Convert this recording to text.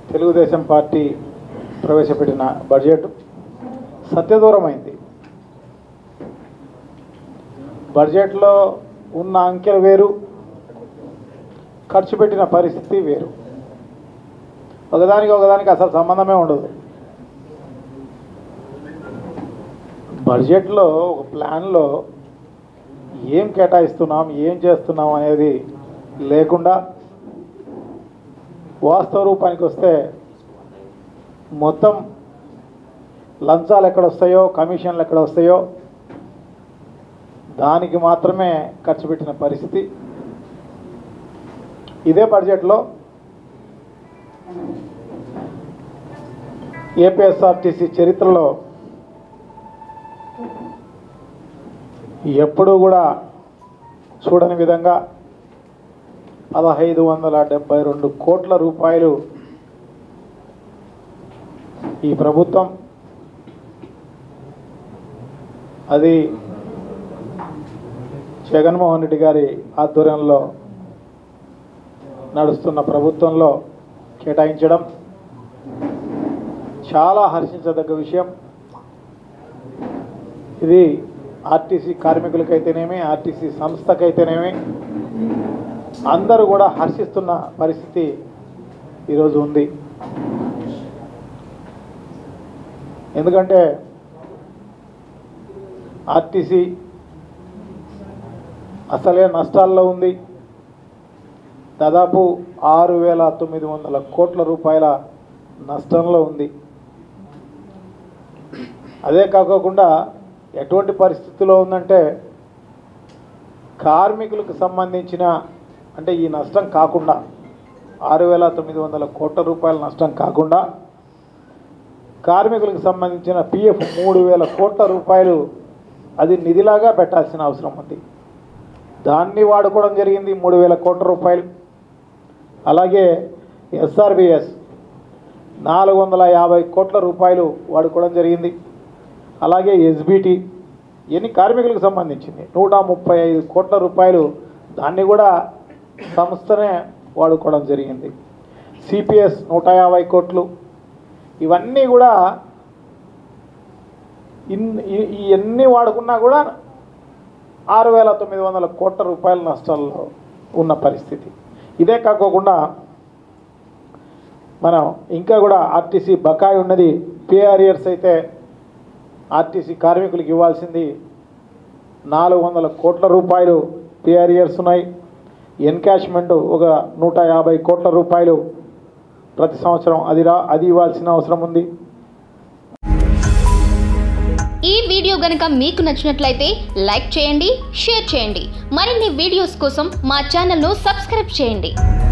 Telugu Desam party ప్రవేశపెట్టిన budget సత్యదూరమైంది బడ్జెట్లో ఉన్న అంకెలు వేరు ఖర్చు పెట్టిన పరిస్థితి వేరు ఒకదానికి ఒకదానికి అసలు సంబంధమే ఉండదు బడ్జెట్లో ఒక ప్లాన్లో ఏం కేటాయిస్తున్నాం ఏం చేస్తున్నాం అనేది లేకుండా వాస్తవ రూపానికి వస్తే మొత్తం లంచాలు ఎక్కడ వస్తాయో కమిషన్లు ఎక్కడ వస్తాయో దానికి మాత్రమే ఖర్చు పెట్టిన పరిస్థితి ఇదే బడ్జెట్లో ఏపీఎస్ఆర్టీసీ చరిత్రలో ఎప్పుడూ కూడా చూడని విధంగా పదహైదు వందల డెబ్బై రెండు కోట్ల రూపాయలు ఈ ప్రభుత్వం అది జగన్మోహన్ రెడ్డి గారి ఆధ్వర్యంలో నడుస్తున్న ప్రభుత్వంలో కేటాయించడం చాలా హర్షించదగ్గ విషయం ఇది ఆర్టీసీ కార్మికులకైతేనేమి ఆర్టీసీ సంస్థకైతేనేమి అందరూ కూడా హర్షిస్తున్న పరిస్థితి ఈరోజు ఉంది ఎందుకంటే ఆర్టీసీ అసలే నష్టాల్లో ఉంది దాదాపు ఆరు వేల తొమ్మిది వందల కోట్ల రూపాయల నష్టంలో ఉంది అదే కాకోకుండా ఎటువంటి పరిస్థితిలో ఉందంటే కార్మికులకు సంబంధించిన అంటే ఈ నష్టం కాకుండా ఆరు వేల తొమ్మిది వందల కోట్ల రూపాయల నష్టం కాకుండా కార్మికులకు సంబంధించిన పిఎఫ్ మూడు వేల కోట్ల రూపాయలు అది నిధిలాగా పెట్టాల్సిన అవసరం ఉంది దాన్ని వాడుకోవడం జరిగింది మూడు వేల కోట్ల రూపాయలు అలాగే ఎస్ఆర్బిఎస్ నాలుగు వందల యాభై కోట్ల రూపాయలు వాడుకోవడం జరిగింది అలాగే ఎస్బిటి ఇవన్నీ కార్మికులకు సంబంధించింది నూట ముప్పై ఐదు కోట్ల రూపాయలు దాన్ని కూడా సంస్థనే వాడుకోవడం జరిగింది సిపిఎస్ నూట యాభై కోట్లు ఇవన్నీ కూడా ఇన్ ఈ- ఇవన్నీ వాడుకున్నా కూడా ఆరు వేల తొమ్మిది వందల కోట్ల రూపాయల నష్టాల్లో ఉన్న పరిస్థితి ఇదే కాకోకుండా మనం ఇంకా కూడా ఆర్టీసీ బకాయి ఉన్నది పిఆర్ఇయర్స్ అయితే ఆర్టీసీ కార్మికులకు ఇవ్వాల్సింది నాలుగు వందల కోట్ల రూపాయలు పిఆర్ఇయర్స్ ఉన్నాయి ఎన్కాష్మెంట్ ఒక నూట యాభై కోట్ల రూపాయలు ప్రతి సంవత్సరం అది రా అది ఇవ్వాల్సిన అవసరం ఉంది ఈ వీడియో గనుక మీకు నచ్చినట్లయితే లైక్ చేయండి షేర్ చేయండి మరిన్ని వీడియోస్ కోసం మా ఛానల్ను సబ్స్క్రైబ్ చేయండి